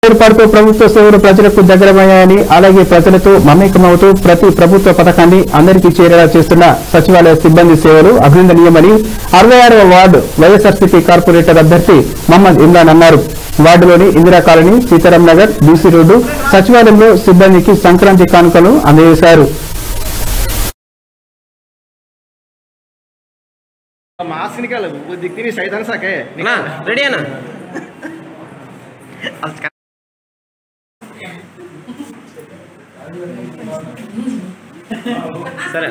ఏర్పాటుతో ప్రభుత్వ సేవలు ప్రజలకు దగ్గరమయ్యాయని అలాగే ప్రజలతో మమేకమవుతూ ప్రతి ప్రభుత్వ పథకాన్ని అందరికీ చేరేలా చేస్తున్న సచివాలయ సిబ్బంది సేవలు అభినందనీయమని అరవై ఆరవ వార్డు వైఎస్ఆర్సీపీ కార్పొరేటర్ అభ్యర్థి మహమ్మద్ ఇమ్రాన్ అన్నారు వార్డులోని Indira colony Sitaram Nagar BC road సచివాలయంలో సిబ్బందికి సంక్రాంతి కానుకలు అందజేశారు मास्क निकाल वो दिखती नहीं सही ढंग से के అన్నా రెడీ అన్నా సరే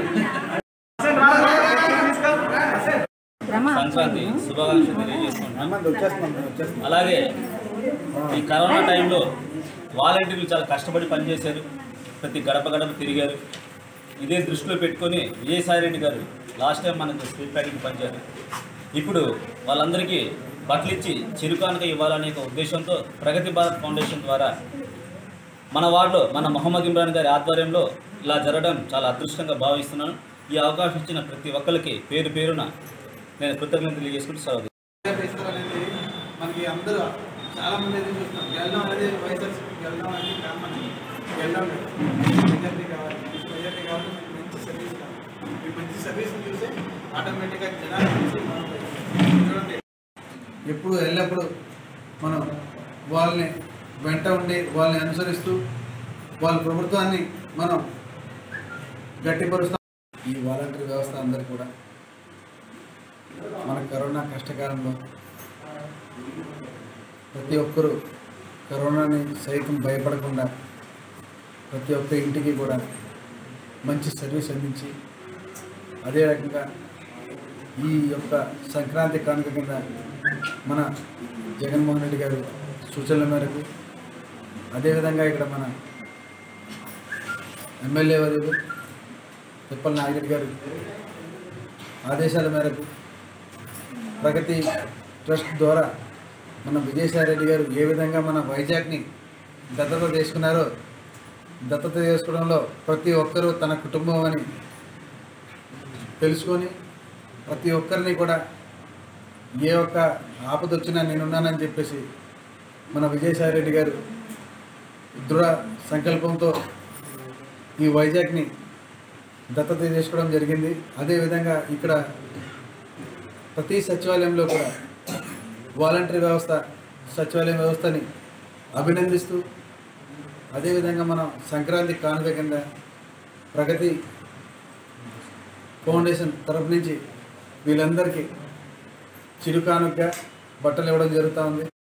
సంక్రాంతి శుభాకాంక్షలు తెలియజేసుకుంటున్నాం అలాగే ఈ కరోనా టైంలో వాలంటీర్లు చాలా కష్టపడి పనిచేశారు ప్రతి గడప గడప తిరిగారు ఇదే దృష్టిలో పెట్టుకొని విజయసాయి రెడ్డి గారు లాస్ట్ టైం మనకు స్ట్రీట్ ప్యాకింగ్ పంచారు ఇప్పుడు వాళ్ళందరికీ బట్టలు ఇచ్చి చిరుకానుక ఇవ్వాలనే ఒక ఉద్దేశంతో ప్రగతి భారత్ ఫౌండేషన్ ద్వారా మన వార్డులో మన మొహమ్మద్ ఇమ్రాన్ గారి ఆధ్వర్యంలో ఇలా జరగడం చాలా అదృష్టంగా భావిస్తున్నాను ఈ అవకాశం ఇచ్చిన ప్రతి ఒక్కరికి పేరు పేరున నేను కృతజ్ఞతలు తెలియజేసుకుంటూ సెలవు ఫెస్టివల్ అనేది మనకి అందరూ చాలా మంది అయితే చూస్తున్నాం గెలడం అనేది వైఎస్ఆర్సీపీ గెలడం అనేది కామన్ గెలడం మెజారిటీ కావాలి మెజారిటీ కావాలి మనకి మంచి సర్వీస్ కావాలి ఈ మంచి సర్వీస్ చూసి ఆటోమేటిక్గా జనాలు చూసి మనం చూడండి ఎప్పుడు ఎల్లప్పుడూ మనం వాళ్ళని వెంట ఉండి వాళ్ళని అనుసరిస్తూ వాళ్ళ ప్రభుత్వాన్ని మనం గట్టిపరుస్తాం ఈ వాలంటరీ వ్యవస్థ అందరూ కూడా మన కరోనా కష్టకాలంలో ప్రతి ఒక్కరూ కరోనాని సైతం భయపడకుండా ప్రతి ఒక్క ఇంటికి కూడా మంచి సర్వీస్ అందించి అదే రకంగా ఈ యొక్క సంక్రాంతి కానుక కింద మన జగన్మోహన్ రెడ్డి గారు సూచనల మేరకు అదేవిధంగా ఇక్కడ మన ఎమ్మెల్యే వర్యులు తిప్పల నాగిరెడ్డి గారు ఆదేశాల మేరకు ప్రగతి ట్రస్ట్ ద్వారా మన విజయసాయి రెడ్డి గారు ఏ విధంగా మన వైజాగ్ని దత్తత తీసుకున్నారో దత్తత చేసుకోవడంలో ప్రతి ఒక్కరూ తన కుటుంబం అని తెలుసుకొని ప్రతి ఒక్కరిని కూడా ఏ ఒక్క ఆపద వచ్చినా నేనున్నానని చెప్పేసి మన విజయసాయి రెడ్డి గారు దృఢ సంకల్పంతో ఈ వైజాగ్ని దత్తత చేసుకోవడం జరిగింది అదేవిధంగా ఇక్కడ ప్రతి సచివాలయంలో కూడా వాలంటరీ వ్యవస్థ సచివాలయం వ్యవస్థని అభినందిస్తూ అదేవిధంగా మనం సంక్రాంతి కానుక కింద ప్రగతి ఫౌండేషన్ తరఫు నుంచి వీళ్ళందరికీ చిరు కానుక బట్టలు ఇవ్వడం జరుగుతూ ఉంది